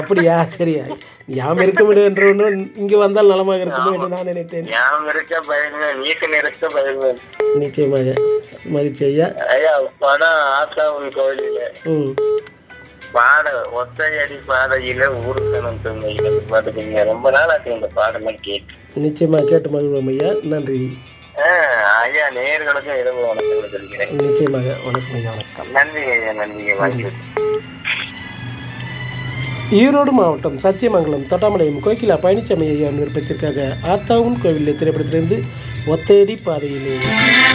அப்படியா சரியா யாம் இருக்க முடியும் என்ற ஒன்று இங்கே வந்தால் நலமாக இருக்குமோ என்று நான் நினைத்தேன் ஞாபகம் இருக்க பயன்வேன் நீசன் இருக்க பயன்வேன் நிச்சயமாக மகிழ்ச்சி ஐயா ஐயா படம் ஆத்தாவூர் கோயிலில ம் பாட ஒத்தையடி பாதையில ஊருக்கணும் துணையில பாட்டுக்கீங்க ரொம்ப நாள் ஆச்சு இந்த பாடலாம் கேட்டு நிச்சயமாக கேட்டு மகிழ்வோம் ஐயா நன்றி ஆஹ் ஐயா நேர்களுக்கும் இரவு வணக்கம் சொல்கிறேன் நிச்சயமாக வணக்கம் ஐயா வணக்கம் நன்றிங்க ஐயா நன்றிங்க வாய்ப்பு ஈரோடு மாவட்டம் சத்தியமங்கலம் தொட்டாமலையம் கோகிலா பழனிசாமி ஐயா விருப்பத்திற்காக ஆத்தாவுன் கோவிலில் திரைப்படத்திலிருந்து ஒத்தேடி பாதையிலே